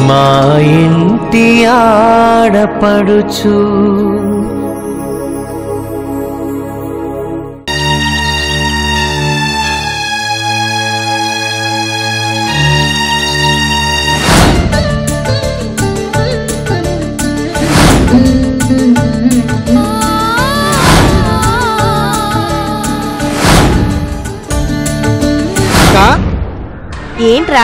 మా ఇంటి ఆడపడుచు అక్కా ఏంట్రా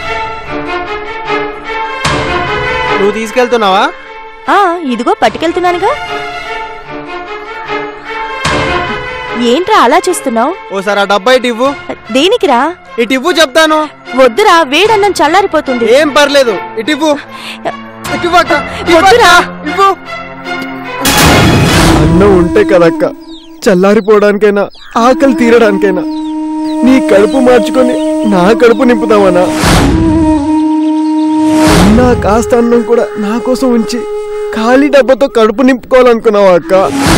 నువ్వు తీసుకెళ్తున్నావా ఆ ఇదిగో పట్టుకెళ్తున్నానుగా ఏంట్రా అలా చూస్తున్నావు ఓసారి ఆ డబ్బా ఇటు ఇవ్వు దేనికిరా ఇటు ఇవ్వు చెప్తాను వద్దురా వేడన్నం చల్లారిపోతుంది ఏం పర్లేదు ఇటు ఇవ్వు ఇటు ఇవ్వు అక్క. ఇవ్వు వద్దురా. అక్క. ఇవ్వు అన్నం ఉంటే కదక్క చల్లారిపోవడానికైనా ఆకలి తీరడానికైనా నీ కడుపు మార్చుకొని నా కడుపు నింపుతామన్నా నా కాస్త అన్నం కూడా నా కోసం ఉంచి ఖాళీ డబ్బాతో కడుపు నింపుకోవాలనుకున్నావా అక్క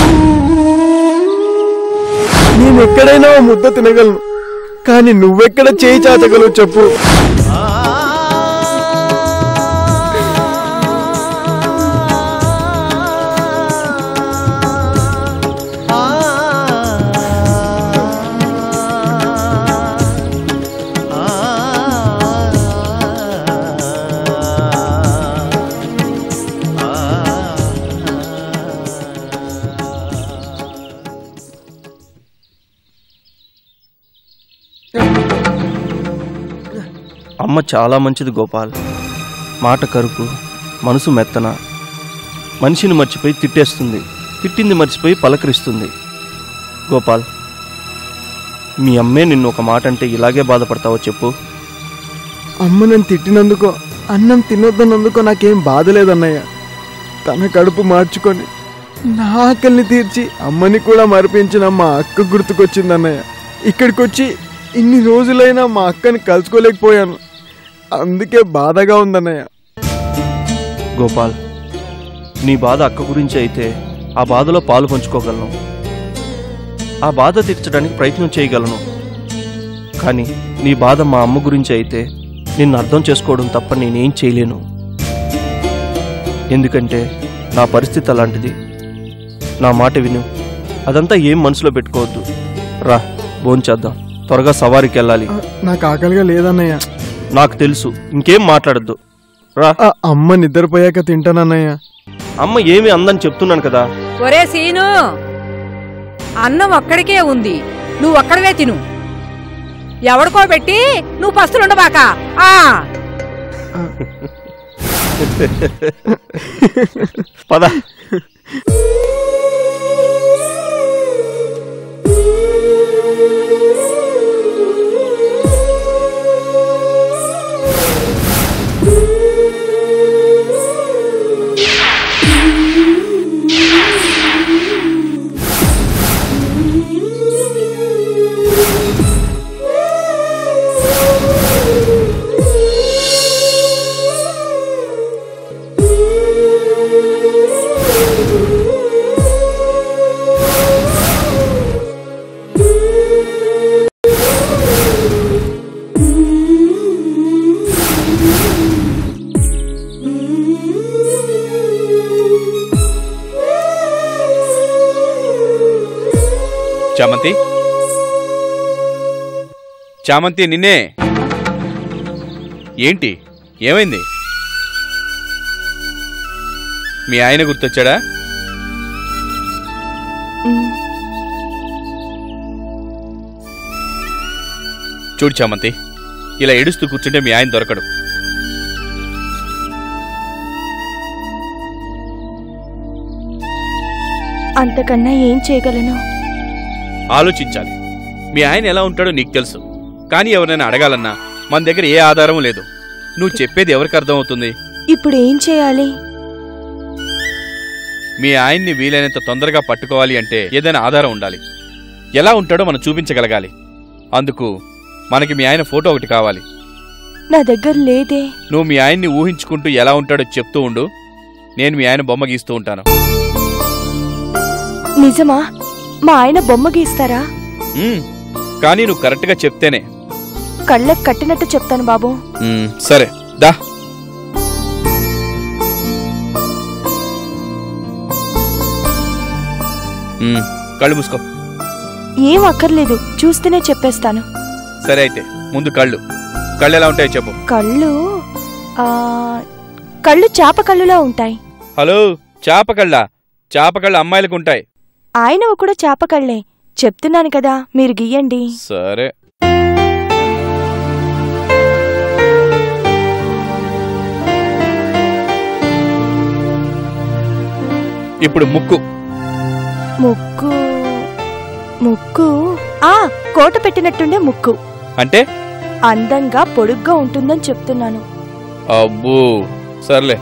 నేను ఎక్కడైనా ఓ ముద్ద తినగలను కానీ నువ్వెక్కడ చేయి చాచగలవు చెప్పు అమ్మ చాలా మంచిది గోపాల్ మాట కరుపు మనసు మెత్తన మనిషిని మర్చిపోయి తిట్టేస్తుంది తిట్టింది మర్చిపోయి పలకరిస్తుంది గోపాల్ మీ అమ్మే నిన్ను ఒక మాట అంటే ఇలాగే బాధపడతావో చెప్పు అమ్మ నన్ను తిట్టినందుకో అన్నం తినొద్దన్నందుకో నాకేం బాధ లేదన్నయ్య తన కడుపు మార్చుకొని నా ఆకలిని తీర్చి అమ్మని కూడా మరిపించిన మా అక్క గుర్తుకొచ్చిందన్నయ్య ఇక్కడికి వచ్చి ఇన్ని రోజులైనా మా అక్కని కలుసుకోలేకపోయాను అందుకే బాధగా ఉందన్నయ్య గోపాల్ నీ బాధ అక్క గురించి అయితే ఆ బాధలో పాలు పంచుకోగలను ఆ బాధ తీర్చడానికి ప్రయత్నం చేయగలను కానీ నీ బాధ మా అమ్మ గురించి అయితే నిన్ను అర్థం చేసుకోవడం తప్ప నేనేం చేయలేను ఎందుకంటే నా పరిస్థితి అలాంటిది నా మాట విను అదంతా ఏం మనసులో పెట్టుకోవద్దు రా భోంచేద్దాం త్వరగా సవారికి వెళ్ళాలి ఆ, నాకు ఆకలిగా లేదన్నయ్య నాకు తెలుసు ఇంకేం మాట్లాడద్దు రా ఆ అమ్మ నిద్రపోయాక తింటానన్నయ్య అమ్మ ఏమి అందని చెప్తున్నాను కదా ఒరే సీను అన్నం ఒక్కడికే ఉంది నువ్వు ఒక్కడవే తిను ఎవడికో పెట్టి నువ్వు పస్తులుండబాక ఆ పద చామంతి చామంతి నిన్నే ఏంటి ఏమైంది మీ ఆయన గుర్తొచ్చాడా ఉమ్, చూడు చామంతి ఇలా ఏడుస్తూ కూర్చుంటే మీ ఆయన దొరకడు అంతకన్నా ఏం చేయగలను ఆలోచించాలి మీ ఆయన ఎలా ఉంటాడో నీకు తెలుసు కానీ ఎవరైనా అడగాలన్నా మన దగ్గర ఏ ఆధారం లేదు నువ్వు చెప్పేది ఎవరికి అర్థమవుతుంది ఇప్పుడు ఏం చేయాలి మీ ఆయన్ని వీలైనంత తొందరగా పట్టుకోవాలి అంటే ఏదైనా ఆధారం ఉండాలి ఎలా ఉంటాడో మనం చూపించగలగాలి అందుకు మనకి మీ ఆయన ఫోటో ఒకటి కావాలి నా దగ్గర లేదే నువ్వు మీ ఆయన్ని ఊహించుకుంటూ ఎలా ఉంటాడో చెప్తూ ఉండు నేను మీ ఆయన బొమ్మ గీస్తూ ఉంటాను నిజమా మా ఆయన బొమ్మ గీస్తారా ఉమ్, కానీ నువ్వు కరెక్ట్గా చెప్తేనే కళ్ళకు కట్టినట్టు చెప్తాను బాబు ఉమ్, సరే దా ఉమ్, కళ్ళు మూసుకో ఏం అక్కర్లేదు చూస్తేనే చెప్పేస్తాను సరే అయితే ముందు కళ్ళు కళ్ళు ఎలా ఉంటాయో చెప్పు కళ్ళు ఆ కళ్ళు చేప కళ్ళులా ఉంటాయి హలో చేప కళ్ళ చేప కళ్ళు అమ్మాయిలకు ఉంటాయి ఆయనవి కూడా చేప కళ్ళే చెప్తున్నాను కదా మీరు గీయండి సరే ఇప్పుడు ముక్కు ముక్కు ముక్కు ఆ కోట పెట్టినట్టుండే ముక్కు అంటే అందంగా పొడుగ్గా ఉంటుందని చెప్తున్నాను అబ్బో సర్లే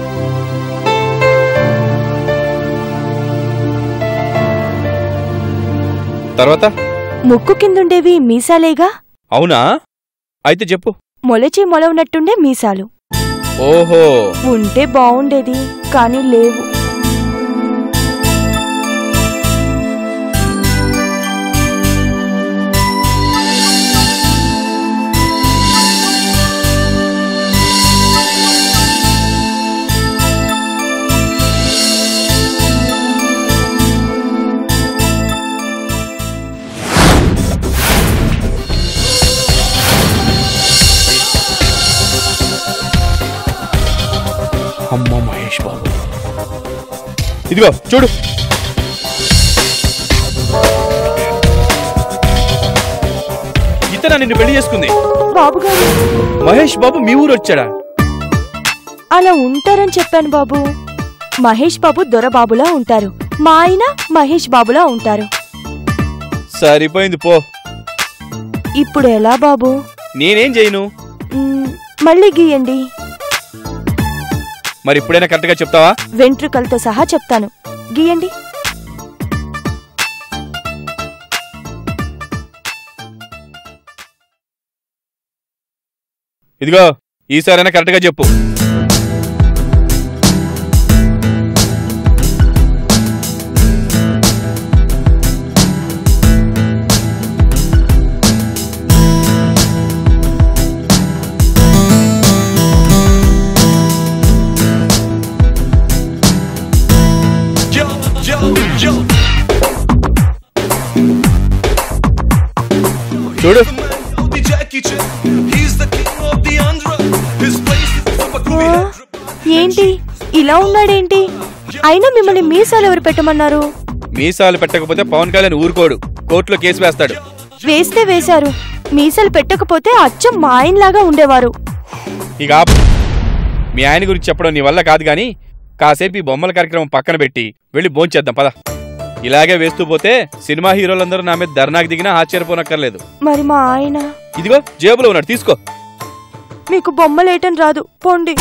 తర్వాత ముక్కు కిందుండేవి మీసాలేగా అవునా అయితే చెప్పు మొలచి మొలవనట్టుండే మీసాలు ఓహో ఉంటే బావుండేది కానీ లేవు అమ్మ మహేష్ బాబు ఇదిగో చూడు ఇతన నిన్ను పెళ్లి చేసుకుంది బాబుగారు మహేష్ బాబు మీ ఊరు వచ్చాడా అలా ఉంటారని చెప్పాను బాబు మహేష్ బాబు దొరబాబులా ఉంటారు మా ఆయన మహేష్ బాబులా ఉంటారు సరిపోయింది పో ఇప్పుడు ఎలా బాబు నేనేం చేయను మ్, మళ్ళీ గీయండి మరి ఇప్పుడైనా కరెక్ట్గా చెప్తావా వెంట్రుకలతో సహా చెప్తాను గీయండి ఇదిగో ఈసారైనా కరెక్ట్గా చెప్పు Yo, yo, yo. చూడు The man called the Jackie Chan. He's the king of the Andhra. His place is super groovy. ఆ, ఏంటి ఇలా ఉన్నాడేంటి అయినా మిమ్మల్ని మీసాలు ఎవరు పెట్టమన్నారు మీసాలు పెట్టకపోతే పవన్ కళ్యాణ్ ఊరుకోడు కోర్టులో కేసు వేస్తాడు వేస్తే వేశారు మీసాలు పెట్టకపోతే అచ్చం మా ఆయనలాగా ఉండేవారు ఇక ఆపు. మీ ఆయన గురించి చెప్పడం నీ వల్ల కాదు గాని కాసేపు ఈ బొమ్మల కార్యక్రమం పక్కన పెట్టి వెళ్ళి భోంచేద్దాం పద ఇలాగే వేస్తూ పోతే సినిమా హీరోలందరూ నా మీద ధర్నాకి దిగినా ఆశ్చర్యపోనక్కర్లేదు మరి మా ఆయన ఇదిగో జేబులో ఉన్నాడు తీసుకో మీకు బొమ్మలేయటం రాదు పోండి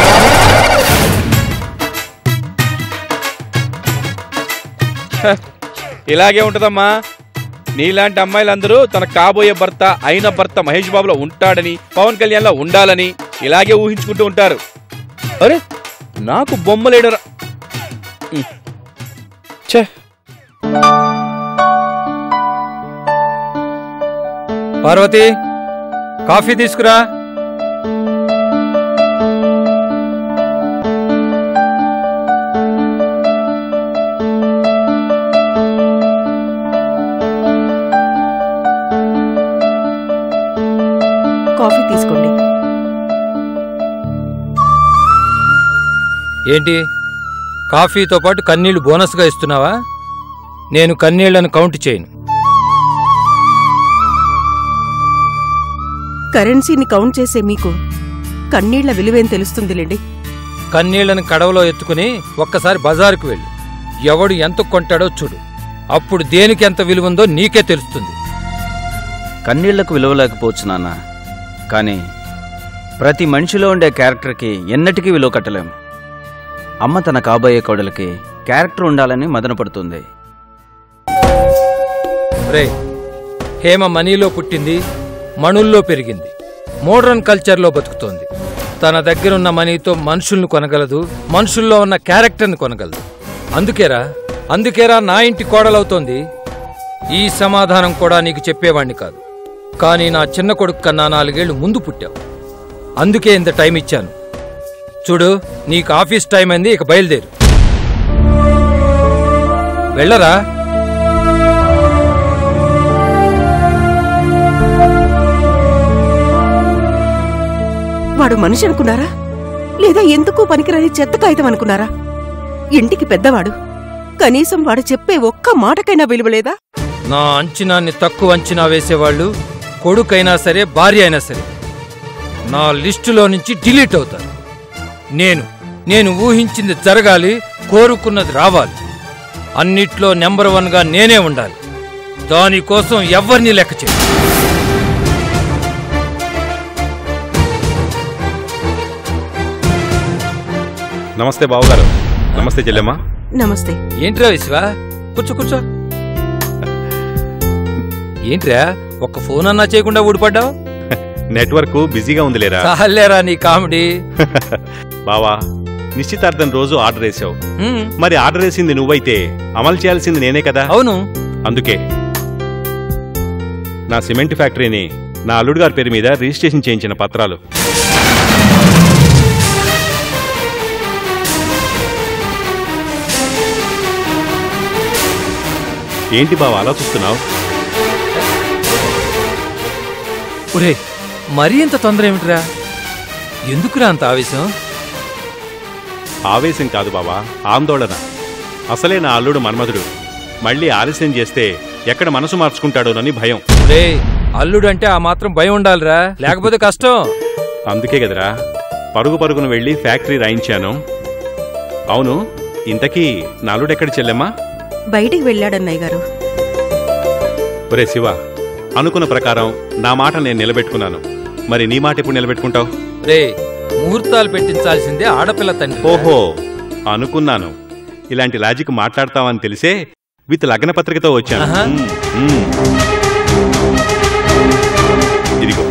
ఇలాగే ఉంటదమ్మా నీలాంటి అమ్మాయిలందరూ తన కాబోయే భర్త అయిన భర్త మహేష్ బాబులో ఉంటాడని పవన్ కళ్యాణ్లో ఉండాలని ఇలాగే ఊహించుకుంటూ ఉంటారు అరే నాకు బొమ్మలేడరా ఉమ్. ఛే పార్వతి కాఫీ తీసుకురా కాఫీ తీసుకోండి ఏంటి కాఫీతో పాటు కన్నీళ్లు బోనస్గా ఇస్తున్నావా నేను కన్నీళ్లను కౌంట్ చేయను కరెన్సీని కౌంట్ చేసే మీకు కన్నీళ్ల విలువేం తెలుస్తుందిలేండి కన్నీళ్లను కడవలో ఎత్తుకుని ఒక్కసారి బజారుకు వెళ్ళు ఎవడు ఎంత కొంటాడో చూడు అప్పుడు దేనికి ఎంత విలువ ఉందో నీకే తెలుస్తుంది కన్నీళ్లకు విలువ లేకపోవచ్చు నాన్న కానీ ప్రతి మనిషిలో ఉండే క్యారెక్టర్కి ఎన్నటికీ విలువ కట్టలేం అమ్మ తన కాబోయే కోడలికి క్యారెక్టర్ ఉండాలని మదన పడుతుంది రే హేమ మనీలో పుట్టింది మణుల్లో పెరిగింది మోడర్న్ కల్చర్లో బతుకుతోంది తన దగ్గరున్న మనీతో మనుషుల్ని కొనగలదు మనుషుల్లో ఉన్న క్యారెక్టర్ని కొనగలదు అందుకేరా అందుకేరా నా ఇంటి కోడలవుతోంది ఈ సమాధానం కూడా నీకు చెప్పేవాణ్ణి కాదు కానీ నా చిన్న కొడుకు కన్నా నాలుగేళ్లు ముందు పుట్టావు అందుకే ఇంత టైం ఇచ్చాను చూడు నీకు ఆఫీస్ టైం అయింది ఇక బయలుదేరు వెళ్ళరా వాడు మనిషి అనుకున్నారా లేదా ఎందుకు పనికిరాని చెత్త కాగితం అనుకున్నారా ఇంటికి పెద్దవాడు కనీసం వాడు చెప్పే ఒక్క మాటకైనా విలువలేదా నా అంచనాన్ని తక్కువ అంచనా వేసేవాళ్ళు కొడుకైనా సరే భార్య అయినా సరే నా లిస్టులో నుంచి డిలీట్ అవుతారు నేను నేను ఊహించింది జరగాలి కోరుకున్నది రావాలి అన్నిట్లో నెంబర్ వన్గా నేనే ఉండాలి దానికోసం ఎవరిని లెక్క చేయ నమస్తే బావగారు నమస్తే చెల్లెమ్మ నమస్తే ఏంట్రా విశ్వా కూర్చో కూర్చో ఏంట్రా ఒక్క ఫోన్ అన్నా చేయకుండా ఊడిపడ్డావు నెట్వర్క్ బిజీగా ఉందిలేరా చాలేరా నీ కామెడీ బావా నిశ్చితార్థం రోజు ఆర్డర్ వేసావు హ్మ్, మరి ఆర్డర్ వేసింది నువ్వైతే అమలు చేయాల్సింది నేనే కదా అవును అందుకే నా సిమెంట్ ఫ్యాక్టరీని నా అల్లుడు గారి పేరు మీద రిజిస్ట్రేషన్ చేయించిన పత్రాలు ఏంటి బావ అలా చూస్తున్నావు ఒరే మరీ ఇంత తొందర ఏమిట్రా ఎందుకురా అంత ఆవేశం ఆవేశం కాదు బావా ఆందోళన అసలే నా అల్లుడు మన్మధుడు మళ్ళీ ఆలస్యం చేస్తే ఎక్కడ మనసు మార్చుకుంటాడోనని భయం రే అల్లుడంటే ఆ మాత్రం భయం ఉండాలిరా లేకపోతే కష్టం అందుకే కదరా పరుగు పరుగును వెళ్ళి ఫ్యాక్టరీ రాయించాను అవును ఇంతకీ నా అల్లుడెక్కడ చెల్లెమ్మా బయటికి వెళ్ళాడన్నయ్య గారు ఒరే శివ అనుకున్న ప్రకారం నా మాట నేను నిలబెట్టుకున్నాను మరి నీ మాట ఎప్పుడు నిలబెట్టుకుంటావు రే ముహూర్తాలు పెట్టించాల్సిందే ఆడపిల్ల తండ్రి ఓహో అనుకున్నాను ఇలాంటి లాజిక్ మాట్లాడతావని తెలిసే విత్ లగ్న పత్రికతో వచ్చాను ఆహా. మ్మ్, మ్మ్. ఇదిగో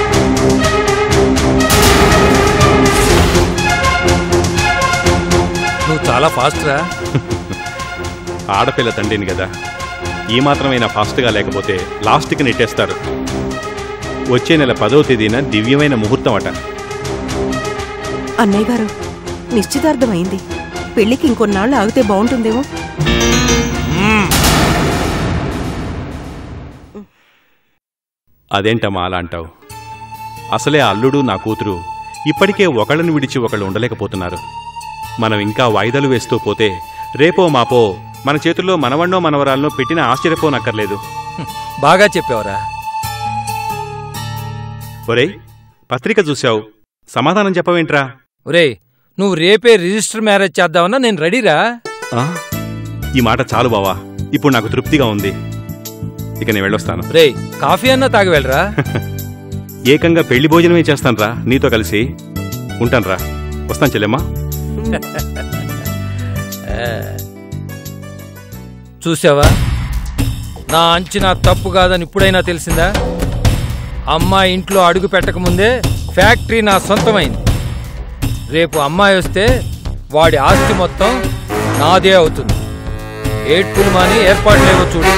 నువ్వు చాలా ఫాస్ట్ రా ఆడపిల్ల తండ్రిని కదా ఈ మాత్రమైనా ఫాస్ట్గా లేకపోతే లాస్ట్కి నెట్టేస్తారు వచ్చే నెల పదవ తేదీన దివ్యమైన ముహూర్తం అట అన్నయ్య గారు నిశ్చితార్థం అయింది పెళ్లికి ఇంకొన్నాళ్ళు ఆగితే బాగుంటుందేమో అదేంటమ్మా అలా అంటావు అసలే ఆ అల్లుడు నా కూతురు ఇప్పటికే ఒకళ్ళని విడిచి ఒకళ్ళు ఉండలేకపోతున్నారు మనం ఇంకా వాయిదాలు వేస్తూ పోతే రేపో మాపో మన చేతుల్లో మనవన్నో మనవరాలనో పెట్టిన ఆశ్చర్యపోనక్కర్లేదు బాగా చెప్పావురా ఒరేయ్ పత్రిక చూశావు సమాధానం చెప్పవేంట్రా ఒరే నువ్వు రేపే రిజిస్టర్ మ్యారేజ్ చేద్దామన్నా నేను రెడీరా ఆ? ఈ మాట చాలు బావా ఇప్పుడు నాకు తృప్తిగా ఉంది ఇక నేను వెళ్ళొస్తాను రే కాఫీ అన్నా తాగి వెళ్ళరా ఏకంగా పెళ్లి భోజనమే చేస్తానురా నీతో కలిసి ఉంటానురా వస్తాను చెల్లెమ్మా చూసావా నా అంచనా తప్పు కాదని ఇప్పుడైనా తెలిసిందా అమ్మాయి ఇంట్లో అడుగు పెట్టకముందే ఫ్యాక్టరీ నా సొంతమైంది రేపు అమ్మాయి వస్తే వాడి ఆస్తి మొత్తం నాదే అవుతుంది ఏడ్పులు మాని ఏర్పాట్లేవో చూడు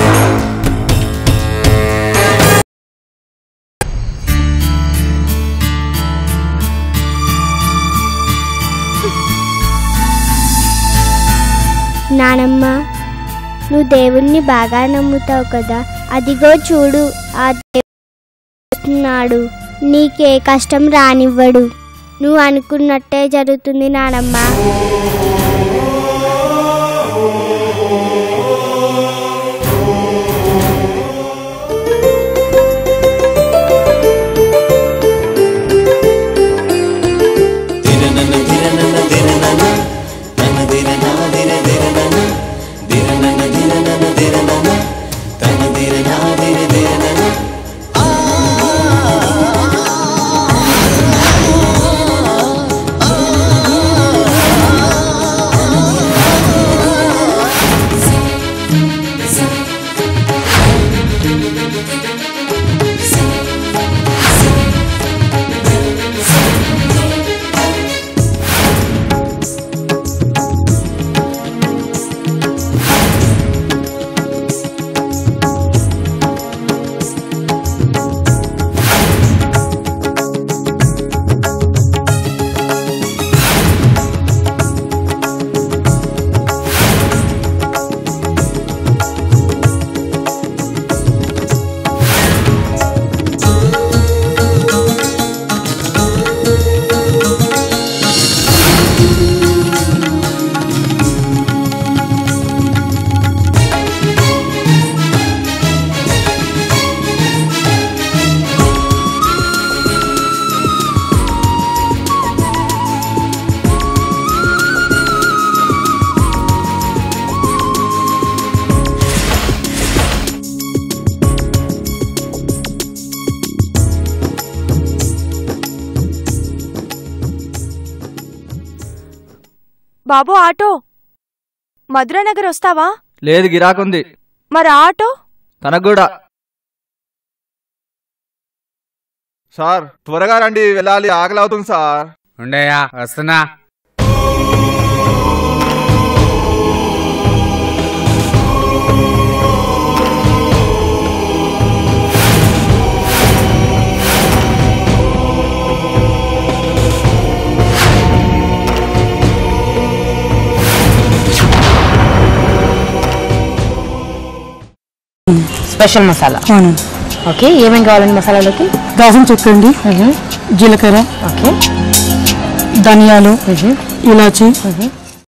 నానమ్మ నువ్వు దేవుణ్ణి బాగా నమ్ముతావు కదా అదిగో చూడు ఆ దేవుడు నీకే కష్టం రానివ్వడు నువ్వు అనుకున్నట్టే జరుగుతుంది నానమ్మ ఆ బాబు ఆటో మధురానగర్ వస్తావా లేదు గిరాకుంది మరి ఆటో తనకు కూడా సార్ త్వరగా రండి వెళ్ళాలి ఆకలి అవుతుంది సార్ ఉండయా వస్తున్నా స్పెషల్ మసాలా అవును ఓకే ఏమేం కావాలండి మసాలాలోకి దాసం చెక్కండి జీలకర్ర ఓకే ధనియాలు ఇలాచి